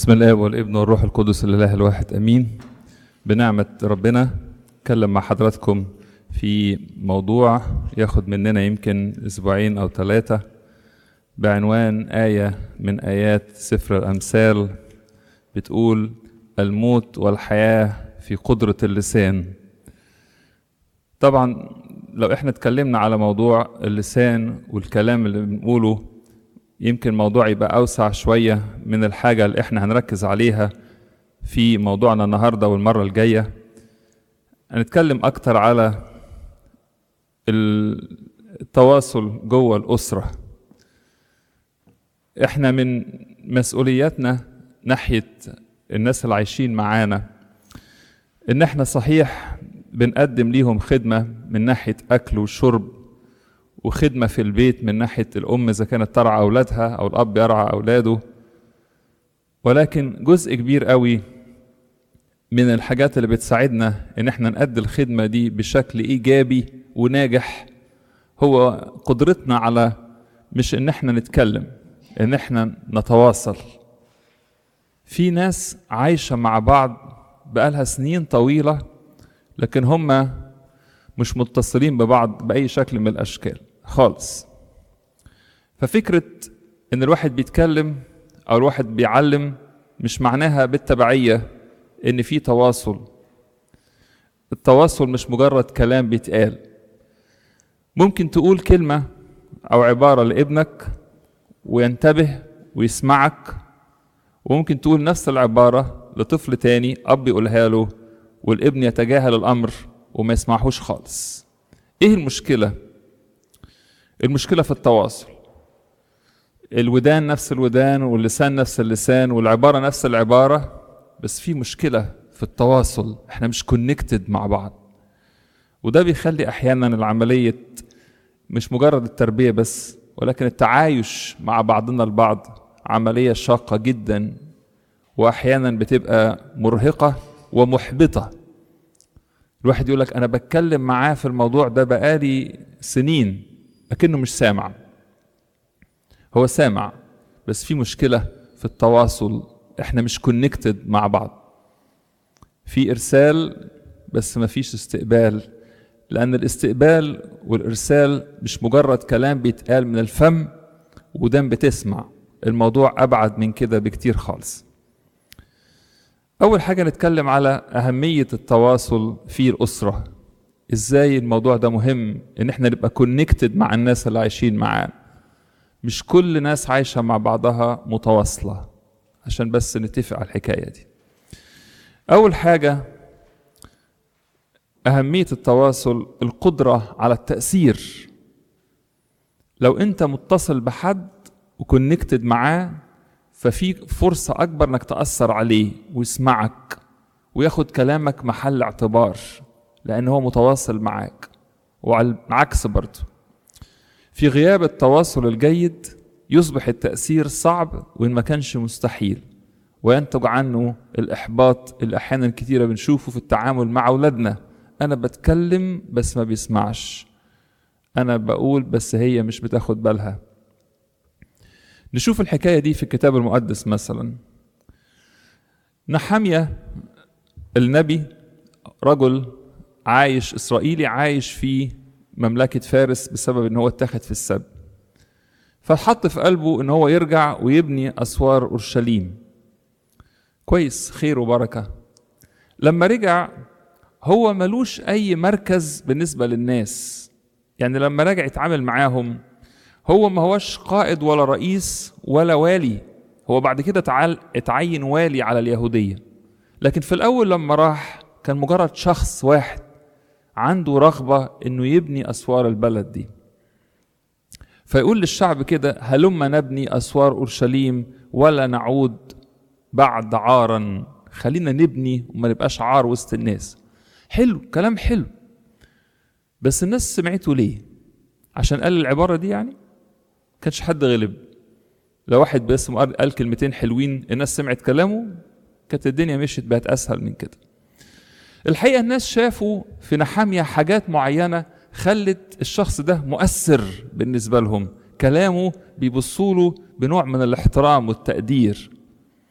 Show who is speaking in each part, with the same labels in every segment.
Speaker 1: بسم الله والابن والروح القدس الاله الواحد امين بنعمه ربنا اتكلم مع حضراتكم في موضوع ياخد مننا يمكن اسبوعين او ثلاثه بعنوان ايه من ايات سفر الامثال بتقول الموت والحياه في قدره اللسان طبعا لو احنا اتكلمنا على موضوع اللسان والكلام اللي بنقوله يمكن موضوع يبقى أوسع شوية من الحاجة اللي إحنا هنركز عليها في موضوعنا النهاردة والمرة الجاية هنتكلم أكتر على التواصل جوه الأسرة إحنا من مسؤولياتنا ناحية الناس اللي عايشين معانا إن إحنا صحيح بنقدم ليهم خدمة من ناحية أكل وشرب وخدمة في البيت من ناحية الأم إذا كانت ترعى أولادها أو الأب يرعى أولاده ولكن جزء كبير قوي من الحاجات اللي بتساعدنا إن إحنا نأدي الخدمة دي بشكل إيجابي وناجح هو قدرتنا على مش إن إحنا نتكلم إن إحنا نتواصل في ناس عايشة مع بعض بقالها سنين طويلة لكن هما مش متصلين ببعض بأي شكل من الأشكال خالص ففكرة إن الواحد بيتكلم أو الواحد بيعلم مش معناها بالتبعية إن في تواصل التواصل مش مجرد كلام بيتقال ممكن تقول كلمة أو عبارة لابنك وينتبه ويسمعك وممكن تقول نفس العبارة لطفل تاني أب يقولها له والابن يتجاهل الأمر وما يسمعهوش خالص ايه المشكله المشكله في التواصل الودان نفس الودان واللسان نفس اللسان والعباره نفس العباره بس في مشكله في التواصل احنا مش كونكتد مع بعض وده بيخلي احيانا العمليه مش مجرد التربيه بس ولكن التعايش مع بعضنا البعض عمليه شاقه جدا واحيانا بتبقى مرهقه ومحبطه الواحد يقول لك انا بتكلم معاه في الموضوع ده بقالي سنين لكنه مش سامع هو سامع بس في مشكله في التواصل احنا مش كونكتد مع بعض في ارسال بس ما فيش استقبال لان الاستقبال والارسال مش مجرد كلام بيتقال من الفم ودان بتسمع الموضوع ابعد من كده بكتير خالص أول حاجة نتكلم على أهمية التواصل في الأسرة إزاي الموضوع ده مهم إن إحنا نبقى كونكتد مع الناس اللي عايشين معانا مش كل ناس عايشة مع بعضها متواصلة عشان بس نتفق على الحكاية دي أول حاجة أهمية التواصل القدرة على التأثير لو أنت متصل بحد وكونكتد معاه ففي فرصة أكبر إنك تأثر عليه ويسمعك وياخد كلامك محل اعتبار لأن هو متواصل معاك وعلى العكس برضه في غياب التواصل الجيد يصبح التأثير صعب وإن ما كانش مستحيل وينتج عنه الإحباط اللي أحيانا كتيرة بنشوفه في التعامل مع أولادنا أنا بتكلم بس ما بيسمعش أنا بقول بس هي مش بتاخد بالها نشوف الحكاية دي في الكتاب المقدس مثلا نحمية النبي رجل عايش إسرائيلي عايش في مملكة فارس بسبب إن هو اتخذ في السبت فحط في قلبه إن هو يرجع ويبني أسوار أورشليم كويس خير وبركة لما رجع هو ملوش أي مركز بالنسبة للناس يعني لما رجع يتعامل معاهم هو ما هوش قائد ولا رئيس ولا والي هو بعد كده تعال اتعين والي على اليهودية لكن في الأول لما راح كان مجرد شخص واحد عنده رغبة إنه يبني أسوار البلد دي فيقول للشعب كده هلما نبني أسوار أورشليم ولا نعود بعد عارا خلينا نبني وما نبقاش عار وسط الناس حلو كلام حلو بس الناس سمعته ليه عشان قال العبارة دي يعني كانش حد غلب لو واحد بس قال كلمتين حلوين الناس سمعت كلامه كانت الدنيا مشيت بقت اسهل من كده الحقيقه الناس شافوا في نحاميه حاجات معينه خلت الشخص ده مؤثر بالنسبه لهم كلامه بيبصوا له بنوع من الاحترام والتقدير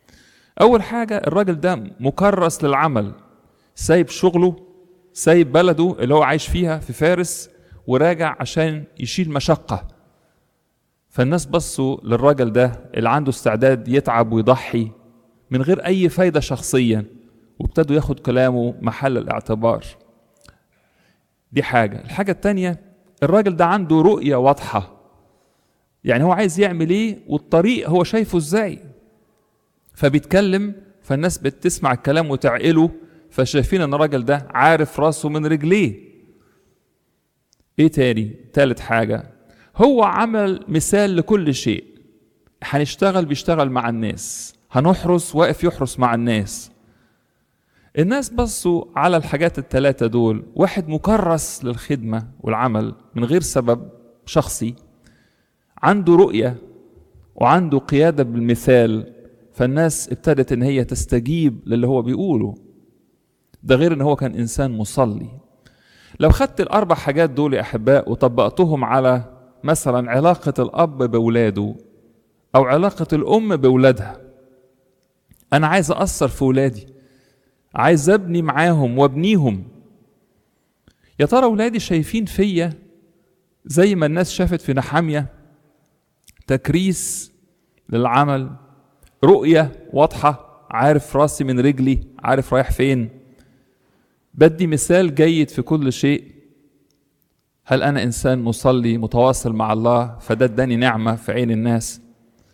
Speaker 1: اول حاجه الراجل ده مكرس للعمل سايب شغله سايب بلده اللي هو عايش فيها في فارس وراجع عشان يشيل مشقه فالناس بصوا للراجل ده اللي عنده استعداد يتعب ويضحي من غير اي فايده شخصيا وابتدوا ياخد كلامه محل الاعتبار دي حاجه الحاجه التانيه الراجل ده عنده رؤيه واضحه يعني هو عايز يعمل ايه والطريق هو شايفه ازاي فبيتكلم فالناس بتسمع الكلام وتعقله فشايفين ان الراجل ده عارف راسه من رجليه ايه تاني تالت حاجه هو عمل مثال لكل شيء هنشتغل بيشتغل مع الناس هنحرس واقف يحرس مع الناس الناس بصوا على الحاجات الثلاثة دول واحد مكرس للخدمة والعمل من غير سبب شخصي عنده رؤية وعنده قيادة بالمثال فالناس ابتدت ان هي تستجيب للي هو بيقوله ده غير ان هو كان انسان مصلي لو خدت الاربع حاجات دول يا احباء وطبقتهم على مثلا علاقة الاب بولاده او علاقة الام بولادها انا عايز اثر في ولادي عايز ابني معاهم وابنيهم يا ترى ولادي شايفين فيا زي ما الناس شافت في نحامية تكريس للعمل رؤية واضحة عارف راسي من رجلي عارف رايح فين بدي مثال جيد في كل شيء هل أنا إنسان مصلي متواصل مع الله فده اداني نعمة في عين الناس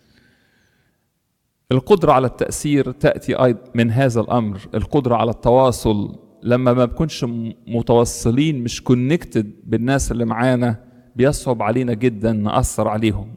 Speaker 1: القدرة على التأثير تأتي أيضا من هذا الأمر القدرة على التواصل لما ما بكونش متوصلين مش كونكتد بالناس اللي معانا بيصعب علينا جدا نأثر عليهم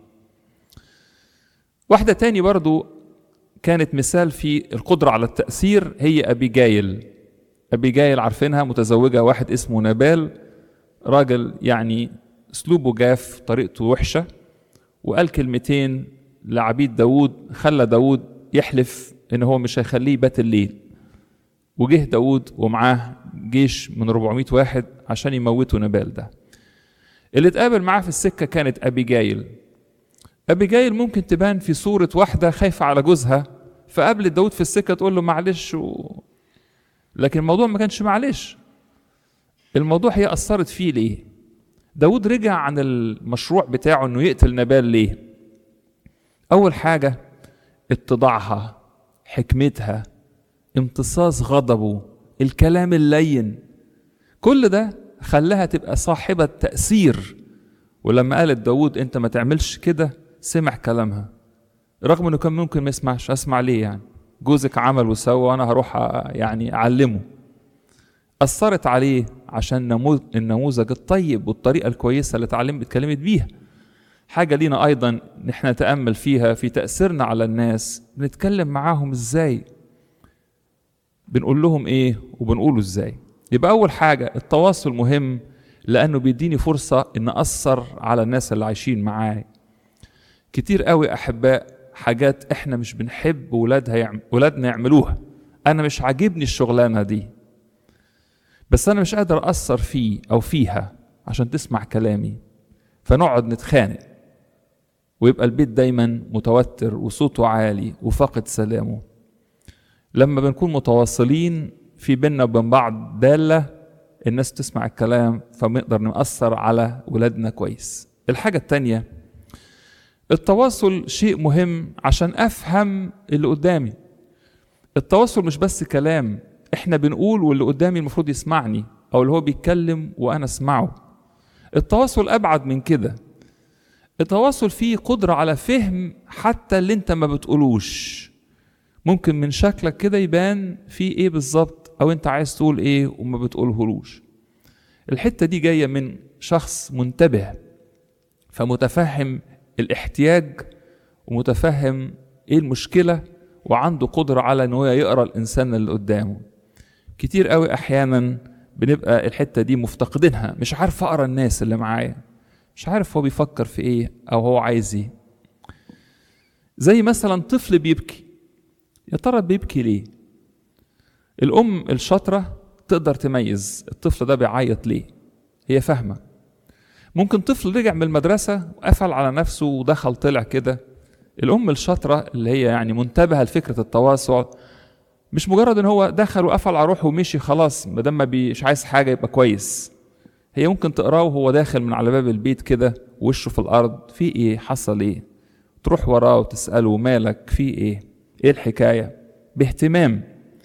Speaker 1: واحدة تاني برضو كانت مثال في القدرة على التأثير هي أبيجايل أبيجايل عارفينها متزوجة واحد اسمه نبال راجل يعني أسلوبه جاف طريقته وحشة وقال كلمتين لعبيد داود خلى داود يحلف ان هو مش هيخليه يبات الليل وجه داود ومعاه جيش من 400 واحد عشان يموتوا نبال ده اللي اتقابل معاه في السكة كانت أبيجايل أبيجايل ممكن تبان في صورة واحدة خايفة على جوزها فقابلت داود في السكة تقول له معلش و... لكن الموضوع ما كانش معلش الموضوع هي أثرت فيه ليه داود رجع عن المشروع بتاعه انه يقتل نبال ليه أول حاجة اتضاعها حكمتها امتصاص غضبه الكلام اللين كل ده خلاها تبقى صاحبة تأثير ولما قالت داود انت ما تعملش كده سمع كلامها رغم انه كان ممكن ما يسمعش اسمع ليه يعني جوزك عمل وسوى وانا هروح يعني اعلمه اثرت عليه عشان النموذج الطيب والطريقه الكويسه اللي اتعلمت اتكلمت بيها حاجه لينا ايضا نحن نتامل فيها في تاثيرنا على الناس بنتكلم معاهم ازاي بنقول لهم ايه وبنقوله ازاي يبقى اول حاجه التواصل مهم لانه بيديني فرصه ان اثر على الناس اللي عايشين معاي كتير قوي احباء حاجات احنا مش بنحب ولادها يعم... ولادنا يعملوها انا مش عاجبني الشغلانه دي بس انا مش قادر اثر فيه او فيها عشان تسمع كلامي فنقعد نتخانق ويبقى البيت دايما متوتر وصوته عالي وفاقد سلامه لما بنكون متواصلين في بيننا وبين بعض دالة الناس تسمع الكلام فبنقدر نأثر على ولادنا كويس الحاجة التانية التواصل شيء مهم عشان أفهم اللي قدامي التواصل مش بس كلام احنا بنقول واللي قدامي المفروض يسمعني او اللي هو بيتكلم وانا اسمعه التواصل ابعد من كده التواصل فيه قدرة على فهم حتى اللي انت ما بتقولوش ممكن من شكلك كده يبان في ايه بالظبط او انت عايز تقول ايه وما بتقولهولوش الحتة دي جاية من شخص منتبه فمتفهم الاحتياج ومتفهم ايه المشكلة وعنده قدرة على ان هو يقرا الانسان اللي قدامه كتير قوي احيانا بنبقى الحتة دي مفتقدينها مش عارف اقرا الناس اللي معايا مش عارف هو بيفكر في ايه او هو عايز ايه زي مثلا طفل بيبكي يا ترى بيبكي ليه الام الشاطره تقدر تميز الطفل ده بيعيط ليه هي فاهمه ممكن طفل رجع من المدرسه وقفل على نفسه ودخل طلع كده الام الشاطره اللي هي يعني منتبهه لفكره التواصل مش مجرد ان هو دخل وقفل على روحه ومشي خلاص ما دام ما مش عايز حاجه يبقى كويس هي ممكن تقراه وهو داخل من على باب البيت كده وشه في الارض في ايه حصل ايه تروح وراه وتساله مالك في ايه ايه الحكايه باهتمام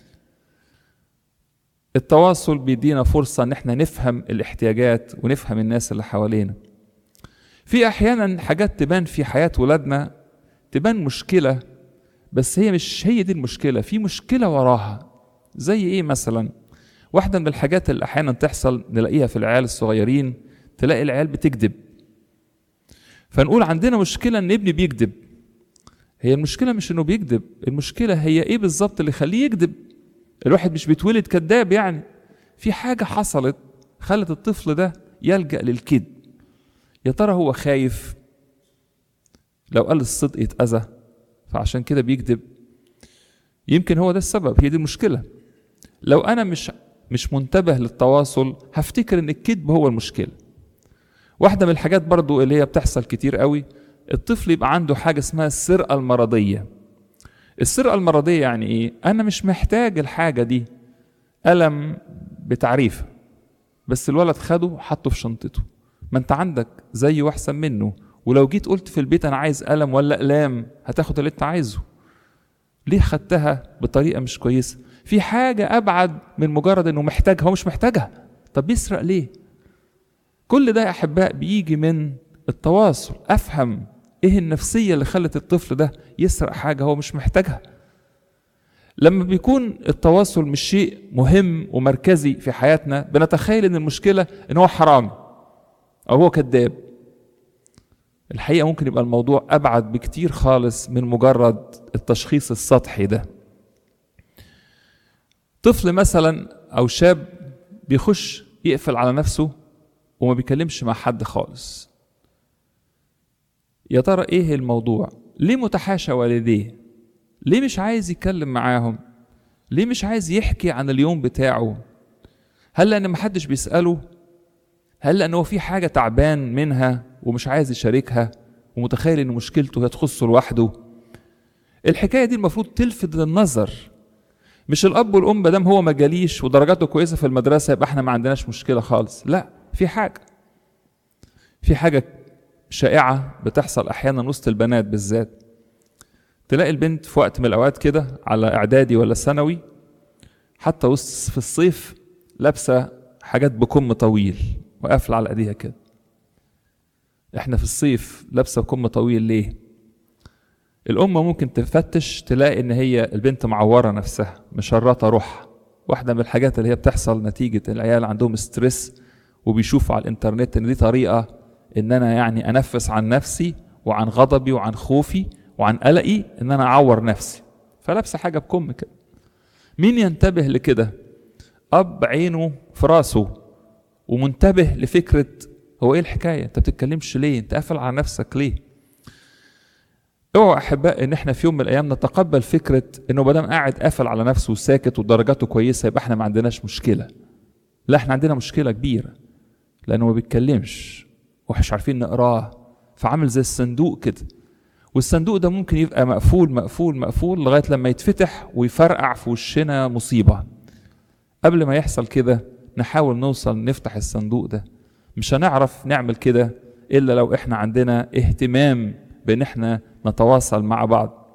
Speaker 1: التواصل بيدينا فرصه ان احنا نفهم الاحتياجات ونفهم الناس اللي حوالينا في احيانا حاجات تبان في حياه ولادنا تبان مشكله بس هي مش هي دي المشكله في مشكله وراها زي ايه مثلا واحده من الحاجات اللي احيانا تحصل نلاقيها في العيال الصغيرين تلاقي العيال بتكذب فنقول عندنا مشكله ان ابني بيكذب هي المشكله مش انه بيكذب المشكله هي ايه بالظبط اللي يخليه يكذب الواحد مش بيتولد كذاب يعني في حاجه حصلت خلت الطفل ده يلجا للكذب يا ترى هو خايف لو قال الصدق يتاذى فعشان كده بيكذب يمكن هو ده السبب هي دي المشكله لو انا مش مش منتبه للتواصل هفتكر ان الكذب هو المشكله واحده من الحاجات برضو اللي هي بتحصل كتير قوي الطفل يبقى عنده حاجه اسمها السرقه المرضيه السرقه المرضيه يعني ايه انا مش محتاج الحاجه دي قلم بتعريفه بس الولد خده وحطه في شنطته ما انت عندك زيه واحسن منه ولو جيت قلت في البيت انا عايز قلم ولا اقلام هتاخد اللي انت عايزه ليه خدتها بطريقه مش كويسه في حاجه ابعد من مجرد انه محتاجها هو مش محتاجها طب بيسرق ليه كل ده يا احباء بيجي من التواصل افهم ايه النفسيه اللي خلت الطفل ده يسرق حاجه هو مش محتاجها لما بيكون التواصل مش شيء مهم ومركزي في حياتنا بنتخيل ان المشكله ان هو حرامي او هو كذاب الحقيقه ممكن يبقى الموضوع ابعد بكتير خالص من مجرد التشخيص السطحي ده طفل مثلا او شاب بيخش يقفل على نفسه وما بيكلمش مع حد خالص يا ترى ايه الموضوع ليه متحاشى والديه ليه مش عايز يتكلم معاهم ليه مش عايز يحكي عن اليوم بتاعه هل لان محدش بيساله هل لان هو في حاجه تعبان منها ومش عايز يشاركها ومتخيل ان مشكلته هي تخصه لوحده الحكايه دي المفروض تلفت للنظر مش الاب والام ما دام هو ما جاليش ودرجاته كويسه في المدرسه يبقى احنا ما عندناش مشكله خالص لا في حاجه في حاجه شائعه بتحصل احيانا وسط البنات بالذات تلاقي البنت في وقت من الاوقات كده على اعدادي ولا ثانوي حتى وسط في الصيف لابسه حاجات بكم طويل وقافله على ايديها كده احنا في الصيف لابسه كم طويل ليه الام ممكن تفتش تلاقي ان هي البنت معوره نفسها مشرطه روحها واحده من الحاجات اللي هي بتحصل نتيجه العيال عندهم ستريس وبيشوفوا على الانترنت ان دي طريقه ان انا يعني انفس عن نفسي وعن غضبي وعن خوفي وعن قلقي ان انا اعور نفسي فلابسه حاجه بكم كده مين ينتبه لكده اب عينه في راسه ومنتبه لفكره هو ايه الحكايه انت بتتكلمش ليه انت قافل على نفسك ليه اوعوا احباء ان احنا في يوم من الايام نتقبل فكره انه ما دام قاعد قافل على نفسه وساكت ودرجاته كويسه يبقى احنا ما عندناش مشكله لا احنا عندنا مشكله كبيره لانه ما بيتكلمش ومش عارفين نقراه فعامل زي الصندوق كده والصندوق ده ممكن يبقى مقفول مقفول مقفول لغايه لما يتفتح ويفرقع في وشنا مصيبه قبل ما يحصل كده نحاول نوصل نفتح الصندوق ده مش هنعرف نعمل كده الا لو احنا عندنا اهتمام بان احنا نتواصل مع بعض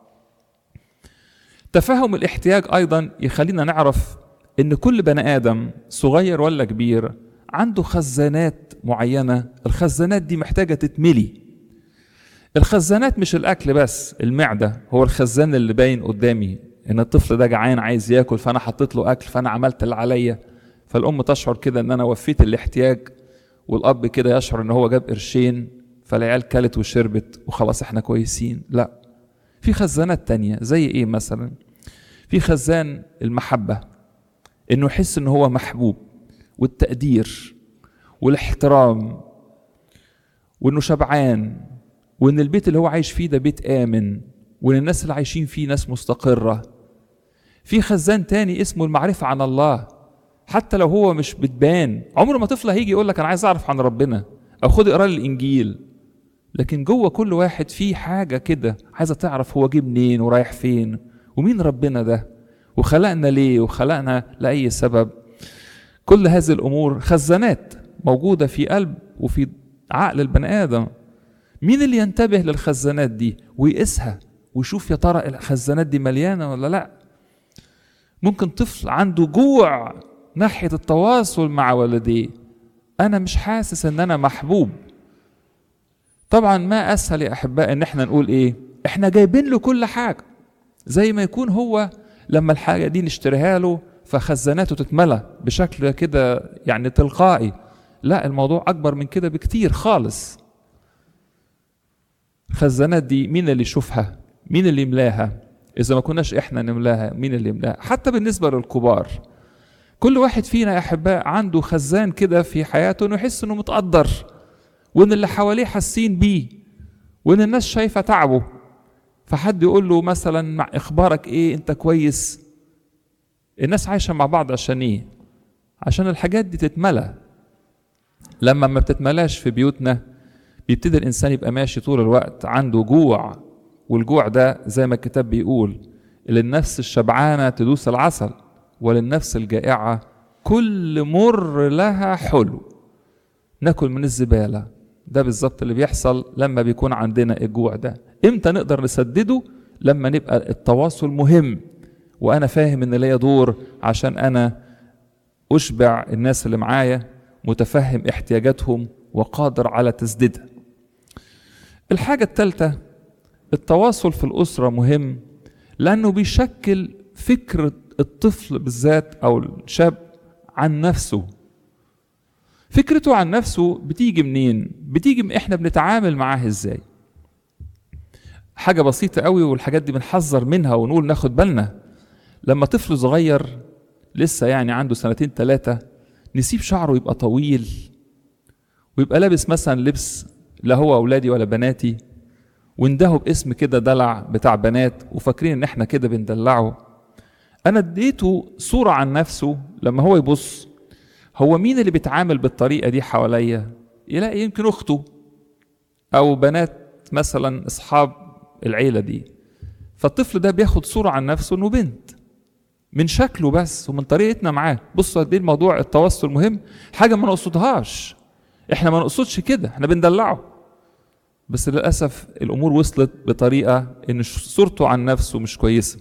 Speaker 1: تفهم الاحتياج ايضا يخلينا نعرف ان كل بني ادم صغير ولا كبير عنده خزانات معينه الخزانات دي محتاجه تتملي الخزانات مش الاكل بس المعده هو الخزان اللي باين قدامي ان الطفل ده جعان عايز ياكل فانا حطيت له اكل فانا عملت اللي عليا فالام تشعر كده ان انا وفيت الاحتياج والاب كده يشعر ان هو جاب قرشين فالعيال كلت وشربت وخلاص احنا كويسين لا في خزانات تانية زي ايه مثلا في خزان المحبة انه يحس ان هو محبوب والتقدير والاحترام وانه شبعان وان البيت اللي هو عايش فيه ده بيت امن وان الناس اللي عايشين فيه ناس مستقرة في خزان تاني اسمه المعرفة عن الله حتى لو هو مش بتبان عمر ما طفل هيجي يقول لك انا عايز اعرف عن ربنا او خد اقرا لي الانجيل لكن جوه كل واحد فيه حاجه كده عايزه تعرف هو جه منين ورايح فين ومين ربنا ده وخلقنا ليه وخلقنا لاي سبب كل هذه الامور خزانات موجوده في قلب وفي عقل البني ادم مين اللي ينتبه للخزانات دي ويقيسها ويشوف يا ترى الخزانات دي مليانه ولا لا ممكن طفل عنده جوع ناحيه التواصل مع والديه انا مش حاسس ان انا محبوب طبعا ما اسهل يا احباء ان احنا نقول ايه احنا جايبين له كل حاجه زي ما يكون هو لما الحاجه دي نشتريها له فخزاناته تتملى بشكل كده يعني تلقائي لا الموضوع اكبر من كده بكتير خالص الخزانات دي مين اللي يشوفها مين اللي يملاها اذا ما كناش احنا نملاها مين اللي يملاها حتى بالنسبه للكبار كل واحد فينا يا احباء عنده خزان كده في حياته انه يحس انه متقدر وان اللي حواليه حاسين بيه وان الناس شايفه تعبه فحد يقول له مثلا مع اخبارك ايه انت كويس الناس عايشه مع بعض عشان ايه عشان الحاجات دي تتملى لما ما بتتملاش في بيوتنا بيبتدي الانسان يبقى ماشي طول الوقت عنده جوع والجوع ده زي ما الكتاب بيقول للنفس الشبعانه تدوس العسل وللنفس الجائعه كل مر لها حلو ناكل من الزباله ده بالظبط اللي بيحصل لما بيكون عندنا الجوع ده امتى نقدر نسدده لما نبقى التواصل مهم وانا فاهم ان ليا دور عشان انا اشبع الناس اللي معايا متفهم احتياجاتهم وقادر على تسديدها الحاجه الثالثه التواصل في الاسره مهم لانه بيشكل فكر الطفل بالذات او الشاب عن نفسه فكرته عن نفسه بتيجي منين بتيجي من احنا بنتعامل معاه ازاي حاجة بسيطة قوي والحاجات دي بنحذر منها ونقول ناخد بالنا لما طفل صغير لسه يعني عنده سنتين ثلاثة نسيب شعره يبقى طويل ويبقى لابس مثلا لبس لا هو أولادي ولا بناتي وندهوا باسم كده دلع بتاع بنات وفاكرين ان احنا كده بندلعه انا اديته صورة عن نفسه لما هو يبص هو مين اللي بيتعامل بالطريقة دي حواليا يلاقي يمكن اخته او بنات مثلا اصحاب العيلة دي فالطفل ده بياخد صورة عن نفسه انه بنت من شكله بس ومن طريقتنا معاه بصوا قد ايه الموضوع التواصل مهم حاجة ما نقصدهاش احنا ما نقصدش كده احنا بندلعه بس للأسف الأمور وصلت بطريقة إن صورته عن نفسه مش كويسة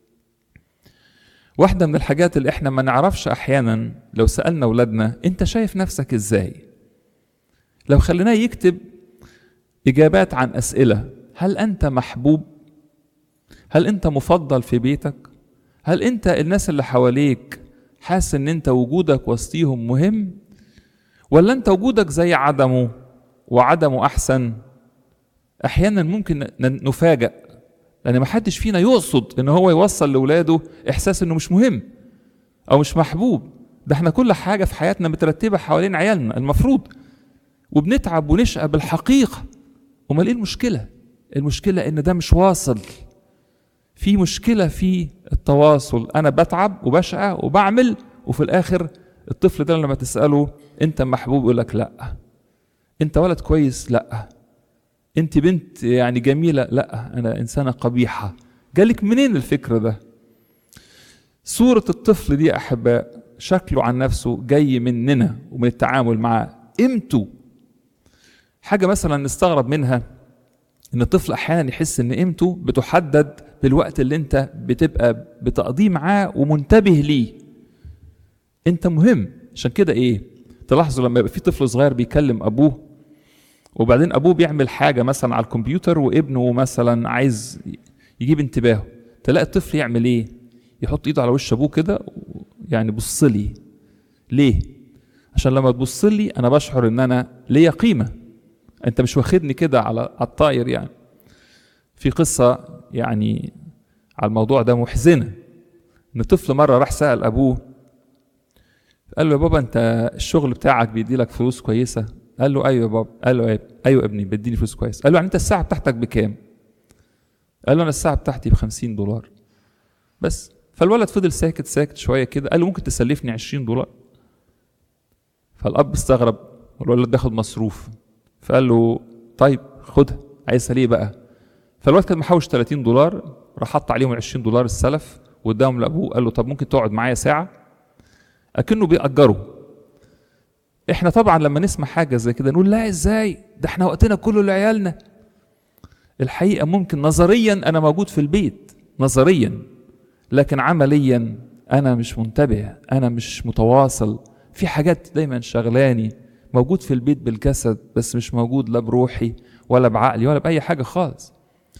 Speaker 1: واحدة من الحاجات اللي احنا ما نعرفش أحيانا لو سألنا أولادنا أنت شايف نفسك إزاي لو خليناه يكتب إجابات عن أسئلة هل أنت محبوب هل أنت مفضل في بيتك هل أنت الناس اللي حواليك حاسس أن أنت وجودك وسطيهم مهم ولا أنت وجودك زي عدمه وعدمه أحسن احيانا ممكن نفاجأ لان ما حدش فينا يقصد ان هو يوصل لاولاده احساس انه مش مهم او مش محبوب ده احنا كل حاجه في حياتنا مترتبه حوالين عيالنا المفروض وبنتعب ونشقى بالحقيقه امال ايه المشكله المشكله ان ده مش واصل في مشكله في التواصل انا بتعب وبشقى وبعمل وفي الاخر الطفل ده لما تساله انت محبوب يقول لك لا انت ولد كويس لا انت بنت يعني جميله لا انا انسانه قبيحه جالك منين الفكر ده صوره الطفل دي احباء شكله عن نفسه جاي مننا ومن التعامل معاه قيمته حاجه مثلا نستغرب منها ان الطفل احيانا يحس ان قيمته بتحدد بالوقت اللي انت بتبقى بتقضيه معاه ومنتبه ليه انت مهم عشان كده ايه تلاحظوا لما يبقى في طفل صغير بيكلم ابوه وبعدين ابوه بيعمل حاجه مثلا على الكمبيوتر وابنه مثلا عايز يجيب انتباهه تلاقي الطفل يعمل ايه يحط ايده على وش ابوه كده يعني بص لي ليه عشان لما تبص لي انا بشعر ان انا ليا قيمه انت مش واخدني كده على الطاير يعني في قصه يعني على الموضوع ده محزنه ان طفل مره راح سال ابوه قال له يا بابا انت الشغل بتاعك بيدي لك فلوس كويسه قال له ايوه يا بابا قال له ايوه ايوه ابني بديني فلوس كويس قال له يعني انت الساعه بتاعتك بكام قال له انا الساعه بتاعتي ب 50 دولار بس فالولد فضل ساكت ساكت شويه كده قال له ممكن تسلفني 20 دولار فالاب استغرب والولد بياخد مصروف فقال له طيب خدها عايزها ليه بقى فالواد كان محوش 30 دولار راح حط عليهم ال 20 دولار السلف واداهم لابوه قال له طب ممكن تقعد معايا ساعه اكنه بيأجره احنا طبعا لما نسمع حاجه زي كده نقول لا ازاي ده احنا وقتنا كله لعيالنا الحقيقه ممكن نظريا انا موجود في البيت نظريا لكن عمليا انا مش منتبه انا مش متواصل في حاجات دايما شغلاني موجود في البيت بالجسد بس مش موجود لا بروحي ولا بعقلي ولا باي حاجه خالص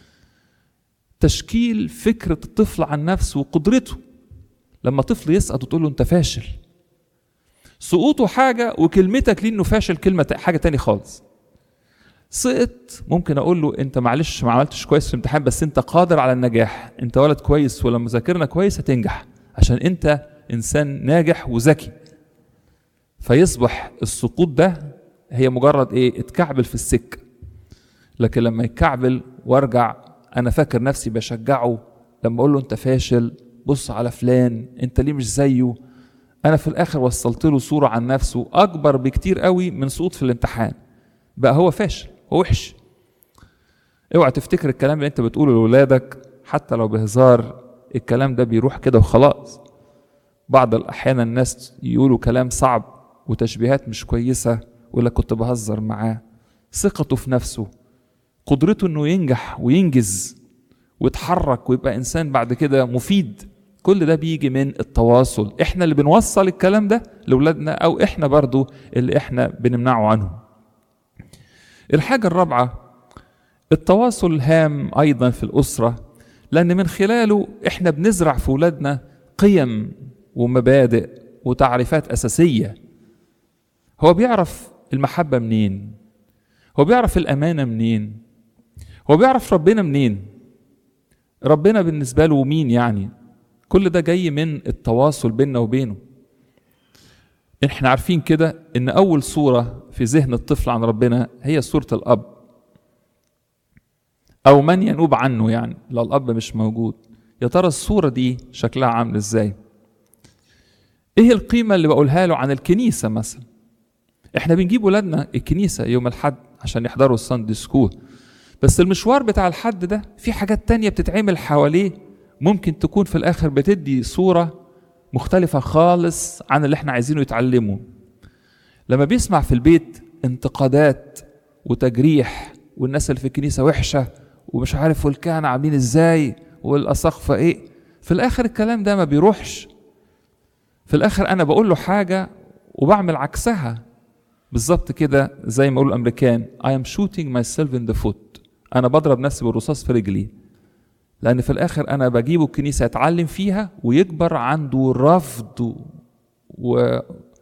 Speaker 1: تشكيل فكره الطفل عن نفسه وقدرته لما طفل يسقط وتقول له انت فاشل سقوطه حاجه وكلمتك ليه انه فاشل كلمه حاجه تاني خالص سقط ممكن اقول له انت معلش ما عملتش كويس في الامتحان بس انت قادر على النجاح انت ولد كويس ولما ذاكرنا كويس هتنجح عشان انت انسان ناجح وذكي فيصبح السقوط ده هي مجرد ايه اتكعبل في السكه لكن لما يتكعبل وارجع انا فاكر نفسي بشجعه لما اقول له انت فاشل بص على فلان انت ليه مش زيه انا في الاخر وصلت له صوره عن نفسه اكبر بكتير قوي من سقوط في الامتحان بقى هو فاشل هو وحش اوعى تفتكر الكلام اللي انت بتقوله لاولادك حتى لو بهزار الكلام ده بيروح كده وخلاص بعض الاحيان الناس يقولوا كلام صعب وتشبيهات مش كويسه ويقول لك كنت بهزر معاه ثقته في نفسه قدرته انه ينجح وينجز ويتحرك ويبقى انسان بعد كده مفيد كل ده بيجي من التواصل احنا اللي بنوصل الكلام ده لاولادنا او احنا برضو اللي احنا بنمنعه عنهم الحاجة الرابعة التواصل هام أيضا في الأسرة لأن من خلاله إحنا بنزرع في أولادنا قيم ومبادئ وتعريفات أساسية هو بيعرف المحبة منين هو بيعرف الأمانة منين هو بيعرف ربنا منين ربنا بالنسبة له مين يعني كل ده جاي من التواصل بيننا وبينه احنا عارفين كده ان اول صورة في ذهن الطفل عن ربنا هي صورة الاب او من ينوب عنه يعني لو الاب مش موجود يا ترى الصورة دي شكلها عامل ازاي ايه القيمة اللي بقولها له عن الكنيسة مثلا احنا بنجيب ولادنا الكنيسة يوم الحد عشان يحضروا الساندي سكول بس المشوار بتاع الحد ده في حاجات تانية بتتعمل حواليه ممكن تكون في الاخر بتدي صورة مختلفة خالص عن اللي احنا عايزينه يتعلمه لما بيسمع في البيت انتقادات وتجريح والناس اللي في الكنيسة وحشة ومش عارف والكهنة عاملين ازاي والأساقفة ايه في الآخر الكلام ده ما بيروحش في الآخر أنا بقول له حاجة وبعمل عكسها بالظبط كده زي ما يقولوا الأمريكان I am shooting myself in the foot أنا بضرب نفسي بالرصاص في رجلي لأن في الآخر أنا بجيبه الكنيسة يتعلم فيها ويكبر عنده رفض و...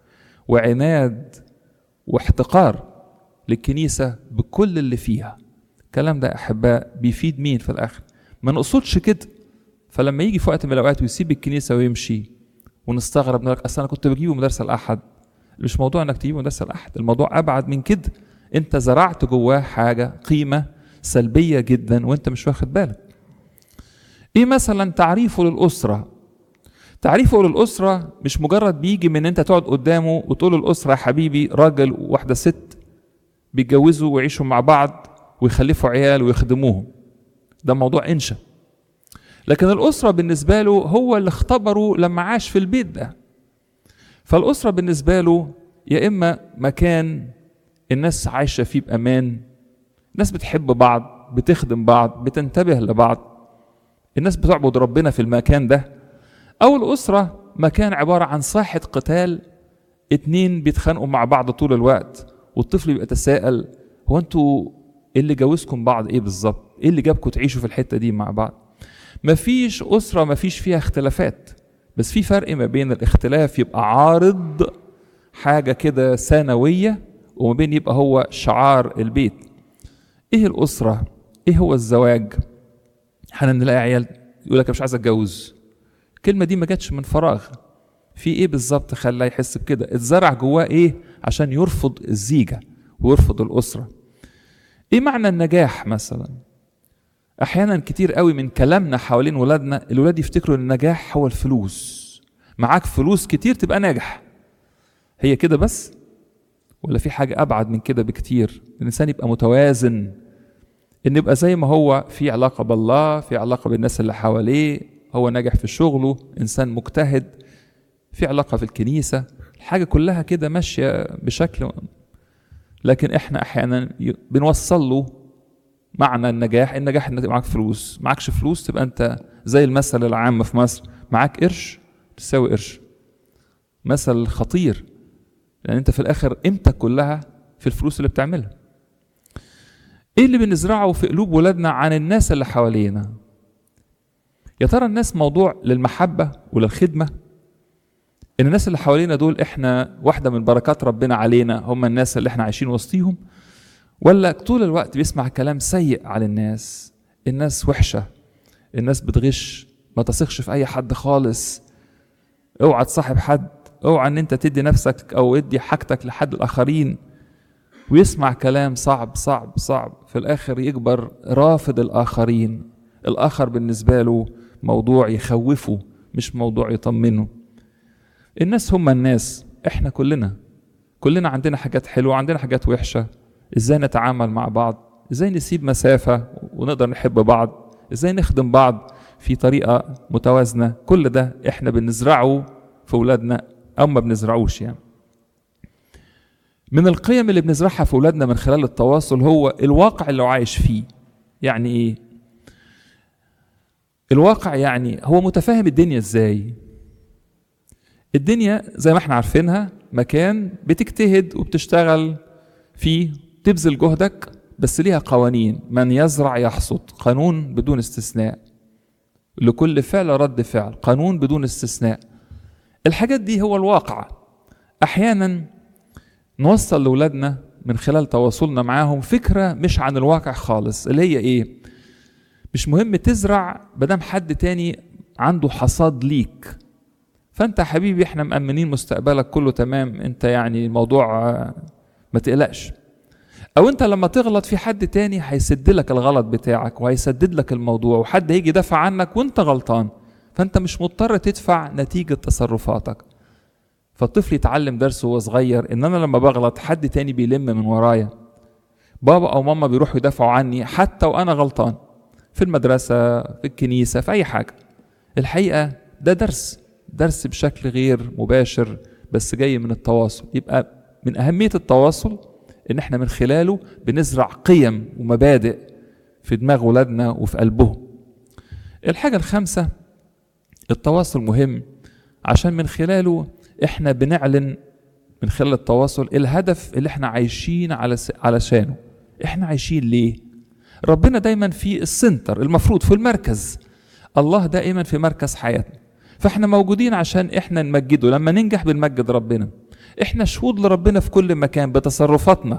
Speaker 1: وعناد واحتقار للكنيسة بكل اللي فيها الكلام ده أحباء بيفيد مين في الآخر ما نقصدش كده فلما يجي في وقت من الأوقات ويسيب الكنيسة ويمشي ونستغرب نقول أصل أنا كنت بجيبه مدرسة الأحد مش موضوع إنك تجيبه مدرسة الأحد الموضوع أبعد من كده أنت زرعت جواه حاجة قيمة سلبية جدا وأنت مش واخد بالك ايه مثلا تعريفه للاسره تعريفه للاسره مش مجرد بيجي من انت تقعد قدامه وتقول الاسره يا حبيبي راجل وواحده ست بيتجوزوا ويعيشوا مع بعض ويخلفوا عيال ويخدموهم ده موضوع انشا لكن الاسره بالنسبه له هو اللي اختبره لما عاش في البيت ده فالاسره بالنسبه له يا اما مكان الناس عايشه فيه بامان الناس بتحب بعض بتخدم بعض بتنتبه لبعض الناس بتعبد ربنا في المكان ده أو الأسرة مكان عبارة عن ساحة قتال اتنين بيتخانقوا مع بعض طول الوقت والطفل بيبقى يتساءل هو انتوا ايه اللي جوزكم بعض ايه بالظبط؟ ايه اللي جابكم تعيشوا في الحتة دي مع بعض؟ مفيش أسرة مفيش فيها اختلافات بس في فرق ما بين الاختلاف يبقى عارض حاجة كده ثانوية وما بين يبقى هو شعار البيت ايه الأسرة؟ ايه هو الزواج؟ احيانا نلاقي عيال يقول لك مش عايز اتجوز الكلمه دي ما جاتش من فراغ في ايه بالظبط خلاه يحس بكده اتزرع جواه ايه عشان يرفض الزيجه ويرفض الاسره ايه معنى النجاح مثلا احيانا كتير قوي من كلامنا حوالين ولادنا الولاد يفتكروا ان النجاح هو الفلوس معاك فلوس كتير تبقى ناجح هي كده بس ولا في حاجه ابعد من كده بكتير الانسان يبقى متوازن ان يبقى زي ما هو في علاقه بالله في علاقه بالناس اللي حواليه هو ناجح في شغله انسان مجتهد في علاقه في الكنيسه الحاجه كلها كده ماشيه بشكل لكن احنا احيانا بنوصل له معنى النجاح النجاح انك معاك فلوس معكش فلوس تبقى انت زي المثل العام في مصر معاك قرش تساوي قرش مثل خطير لان انت في الاخر قيمتك كلها في الفلوس اللي بتعملها ايه اللي بنزرعه في قلوب ولادنا عن الناس اللي حوالينا يا ترى الناس موضوع للمحبة وللخدمة ان الناس اللي حوالينا دول احنا واحدة من بركات ربنا علينا هم الناس اللي احنا عايشين وسطيهم ولا طول الوقت بيسمع كلام سيء على الناس الناس وحشة الناس بتغش ما تثقش في اي حد خالص اوعى تصاحب حد اوعى ان انت تدي نفسك او ادي حاجتك لحد الاخرين ويسمع كلام صعب صعب صعب في الاخر يكبر رافض الاخرين الاخر بالنسبه له موضوع يخوفه مش موضوع يطمنه الناس هم الناس احنا كلنا كلنا عندنا حاجات حلوه وعندنا حاجات وحشه ازاي نتعامل مع بعض ازاي نسيب مسافه ونقدر نحب بعض ازاي نخدم بعض في طريقه متوازنه كل ده احنا بنزرعه في اولادنا او ما بنزرعوش يعني من القيم اللي بنزرعها في اولادنا من خلال التواصل هو الواقع اللي هو عايش فيه يعني ايه الواقع يعني هو متفاهم الدنيا ازاي الدنيا زي ما احنا عارفينها مكان بتجتهد وبتشتغل فيه تبذل جهدك بس ليها قوانين من يزرع يحصد قانون بدون استثناء لكل فعل رد فعل قانون بدون استثناء الحاجات دي هو الواقع احيانا نوصل لاولادنا من خلال تواصلنا معاهم فكره مش عن الواقع خالص اللي هي ايه مش مهم تزرع بدام حد تاني عنده حصاد ليك فانت يا حبيبي احنا مأمنين مستقبلك كله تمام انت يعني الموضوع ما تقلقش او انت لما تغلط في حد تاني هيسد لك الغلط بتاعك وهيسدد لك الموضوع وحد هيجي يدافع عنك وانت غلطان فانت مش مضطر تدفع نتيجة تصرفاتك فالطفل يتعلم درس وهو صغير ان انا لما بغلط حد تاني بيلم من ورايا بابا او ماما بيروحوا يدافعوا عني حتى وانا غلطان في المدرسة في الكنيسة في اي حاجة الحقيقة ده درس درس بشكل غير مباشر بس جاي من التواصل يبقى من أهمية التواصل إن إحنا من خلاله بنزرع قيم ومبادئ في دماغ ولادنا وفي قلبهم. الحاجة الخامسة التواصل مهم عشان من خلاله إحنا بنعلن من خلال التواصل الهدف اللي إحنا عايشين على علشانه. إحنا عايشين ليه؟ ربنا دايما في السنتر المفروض في المركز. الله دائما في مركز حياتنا. فاحنا موجودين عشان احنا نمجده لما ننجح بنمجد ربنا احنا شهود لربنا في كل مكان بتصرفاتنا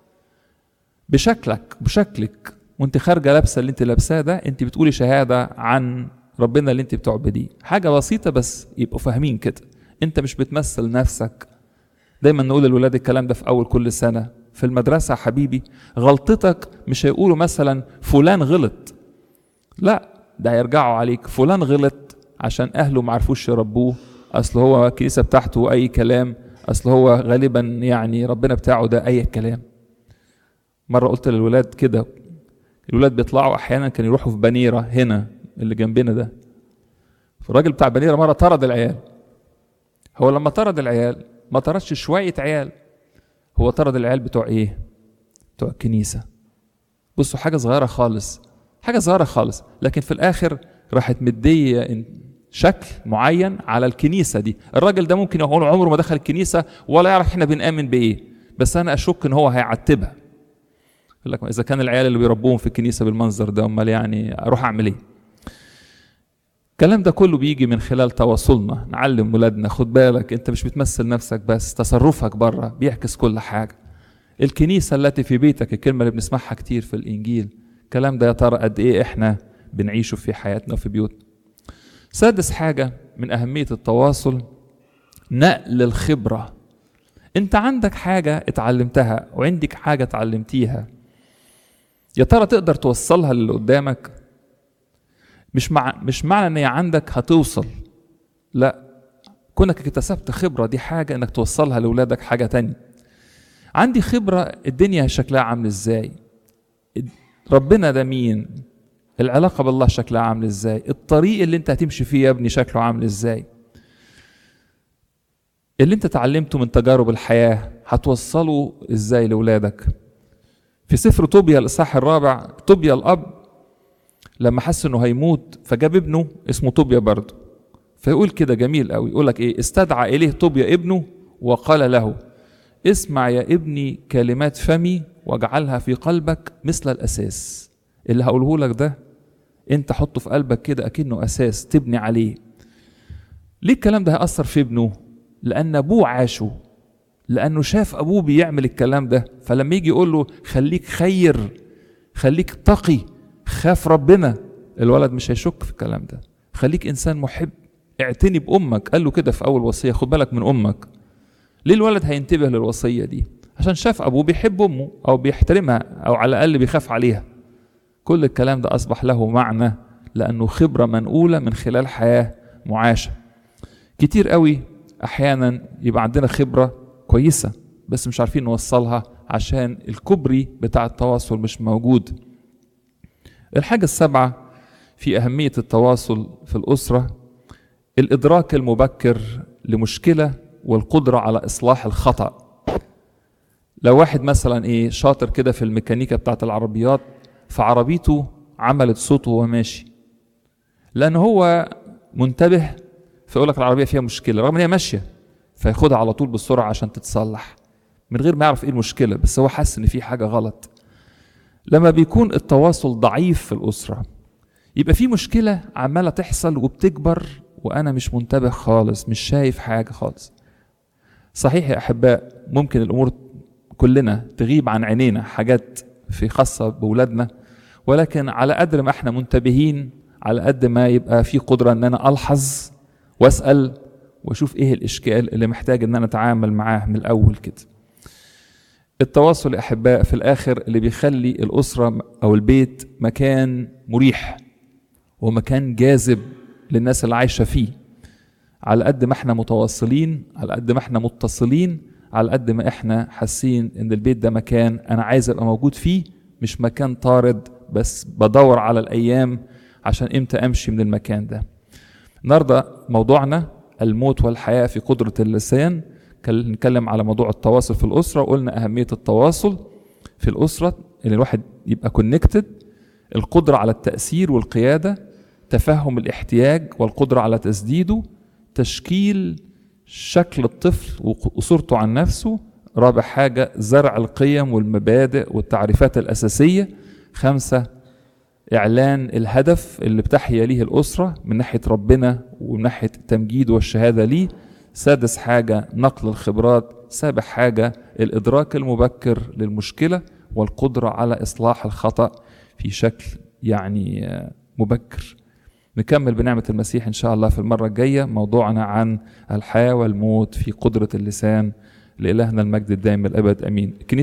Speaker 1: بشكلك بشكلك وانت خارجه لابسه اللي انت لابساه ده انت بتقولي شهاده عن ربنا اللي انت بتعبديه حاجه بسيطه بس يبقوا فاهمين كده انت مش بتمثل نفسك دايما نقول للولاد الكلام ده في اول كل سنه في المدرسه يا حبيبي غلطتك مش هيقولوا مثلا فلان غلط لا ده هيرجعوا عليك فلان غلط عشان اهله ما عرفوش يربوه اصل هو الكنيسه بتاعته اي كلام اصل هو غالبا يعني ربنا بتاعه ده اي كلام مره قلت للولاد كده الولاد بيطلعوا احيانا كانوا يروحوا في بنيره هنا اللي جنبنا ده فالراجل بتاع بنيره مره طرد العيال هو لما طرد العيال ما طردش شويه عيال هو طرد العيال بتوع ايه بتوع الكنيسه بصوا حاجه صغيره خالص حاجه صغيره خالص لكن في الاخر راحت مديه شكل معين على الكنيسه دي الراجل ده ممكن يكون عمره ما دخل الكنيسه ولا يعرف احنا بنامن بايه بس انا اشك ان هو هيعتبها يقول لك اذا كان العيال اللي بيربوهم في الكنيسه بالمنظر ده امال يعني اروح اعمل ايه الكلام ده كله بيجي من خلال تواصلنا نعلم ولادنا خد بالك انت مش بتمثل نفسك بس تصرفك بره بيعكس كل حاجه الكنيسه التي في بيتك الكلمه اللي بنسمعها كتير في الانجيل الكلام ده يا ترى قد ايه احنا بنعيشه في حياتنا وفي بيوتنا سادس حاجة من أهمية التواصل نقل الخبرة أنت عندك حاجة اتعلمتها وعندك حاجة اتعلمتيها يا ترى تقدر توصلها للي قدامك مش مع مش معنى ان هي عندك هتوصل لا كونك اكتسبت خبرة دي حاجة انك توصلها لأولادك حاجة تانية عندي خبرة الدنيا شكلها عامل ازاي ربنا ده مين العلاقة بالله شكلها عامل ازاي الطريق اللي انت هتمشي فيه يا ابني شكله عامل ازاي اللي انت اتعلمته من تجارب الحياة هتوصله ازاي لولادك في سفر طوبيا الاصحاح الرابع طوبيا الاب لما حس انه هيموت فجاب ابنه اسمه طوبيا برضه فيقول كده جميل قوي يقول لك ايه استدعى اليه طوبيا ابنه وقال له اسمع يا ابني كلمات فمي واجعلها في قلبك مثل الاساس اللي هقوله لك ده انت حطه في قلبك كده اكنه اساس تبني عليه ليه الكلام ده هيأثر في ابنه لان ابوه عاشه لانه شاف ابوه بيعمل الكلام ده فلما يجي يقول له خليك خير خليك تقي خاف ربنا الولد مش هيشك في الكلام ده خليك انسان محب اعتني بامك قال له كده في اول وصيه خد بالك من امك ليه الولد هينتبه للوصيه دي عشان شاف ابوه بيحب امه او بيحترمها او على الاقل بيخاف عليها كل الكلام ده اصبح له معنى لانه خبره منقوله من خلال حياه معاشه كتير قوي احيانا يبقى عندنا خبره كويسه بس مش عارفين نوصلها عشان الكبري بتاع التواصل مش موجود الحاجه السابعه في اهميه التواصل في الاسره الادراك المبكر لمشكله والقدره على اصلاح الخطا لو واحد مثلا ايه شاطر كده في الميكانيكا بتاعت العربيات فعربيته عملت صوت وهو ماشي لان هو منتبه فيقول لك العربيه فيها مشكله رغم ان هي ماشيه فياخدها على طول بالسرعه عشان تتصلح من غير ما يعرف ايه المشكله بس هو حاسس ان في حاجه غلط لما بيكون التواصل ضعيف في الاسره يبقى في مشكله عماله تحصل وبتكبر وانا مش منتبه خالص مش شايف حاجه خالص صحيح يا احباء ممكن الامور كلنا تغيب عن عينينا حاجات في خاصه باولادنا ولكن على قدر ما احنا منتبهين على قد ما يبقى في قدره ان انا الحظ واسال واشوف ايه الاشكال اللي محتاج ان انا اتعامل معاه من الاول كده التواصل يا احباء في الاخر اللي بيخلي الاسره او البيت مكان مريح ومكان جاذب للناس اللي عايشه فيه على قد ما احنا متواصلين على قد ما احنا متصلين على قد ما احنا حاسين ان البيت ده مكان انا عايز ابقى موجود فيه مش مكان طارد بس بدور على الايام عشان امتى امشي من المكان ده النهارده موضوعنا الموت والحياه في قدره اللسان نتكلم على موضوع التواصل في الاسره وقلنا اهميه التواصل في الاسره ان الواحد يبقى كونكتد القدره على التاثير والقياده تفهم الاحتياج والقدره على تسديده تشكيل شكل الطفل وصورته عن نفسه رابع حاجة زرع القيم والمبادئ والتعريفات الأساسية خمسة إعلان الهدف اللي بتحيا ليه الأسرة من ناحية ربنا ومن ناحية التمجيد والشهادة ليه سادس حاجة نقل الخبرات سابع حاجة الإدراك المبكر للمشكلة والقدرة على إصلاح الخطأ في شكل يعني مبكر نكمل بنعمة المسيح إن شاء الله في المرة الجاية موضوعنا عن الحياة والموت في قدرة اللسان لإلهنا المجد الدائم الأبد أمين